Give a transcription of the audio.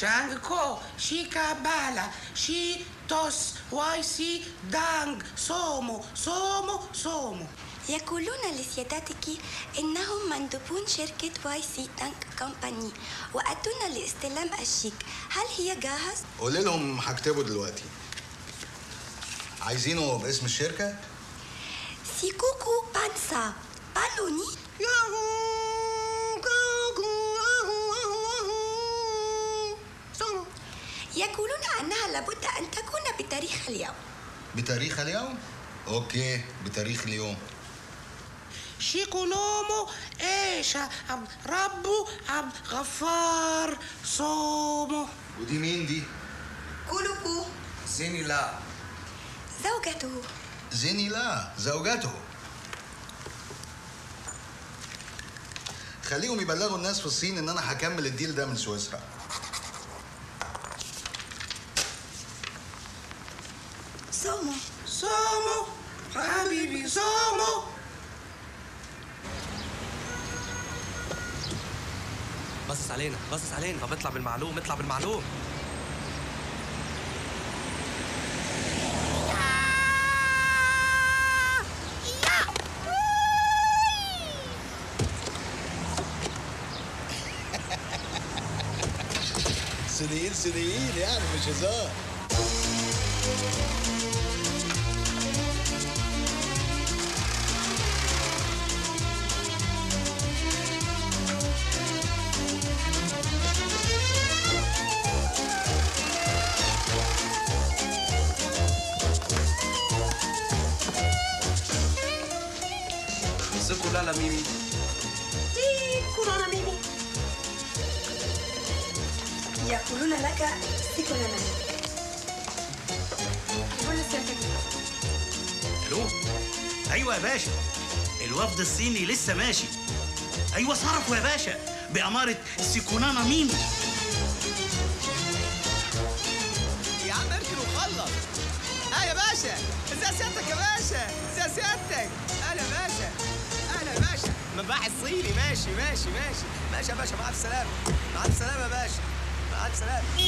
شانغكو شيكابالا شي توس واي سي دانغ سومو سومو سومو يقولون لسيادتك إنهم مندوبون شركة واي سي تانك كومباني وأتونا لاستلام الشيك هل هي جاهز؟ قولي لهم هكتبه دلوقتي عايزينه باسم الشركة سيكوكو بانسا بالوني يقولون أنها لابد أن تكون بتاريخ اليوم بتاريخ اليوم اوكي بتاريخ اليوم شيكونومو ايشا عبد ربو عبد غفار صومو ودي مين دي كولوكو زيني لا زوجته زيني لا زوجته خليهم يبلغوا الناس في الصين ان انا هكمل الديل ده من سويسرا سومو صومو حبيبي صومو باصص علينا باصص علينا طب اطلع بالمعلوم اطلع بالمعلوم صينيين صينيين يعني مش هزار سكوا لا لا ميمي كورونا ميمي يقولون لك سيكونا ميمي الو ايوه يا باشا الوفد الصيني لسه ماشي ايوه صرفوا يا باشا باماره سيكونانا ميمي يا عم اركن وخلص اه يا باشا ازاي سيادتك يا باشا ازاي سيادتك اهلا يا باشا اهلا يا باشا مباحث صيني ماشي ماشي ماشي ماشي يا باشا مع السلامه مع السلامه يا باشا مع السلامه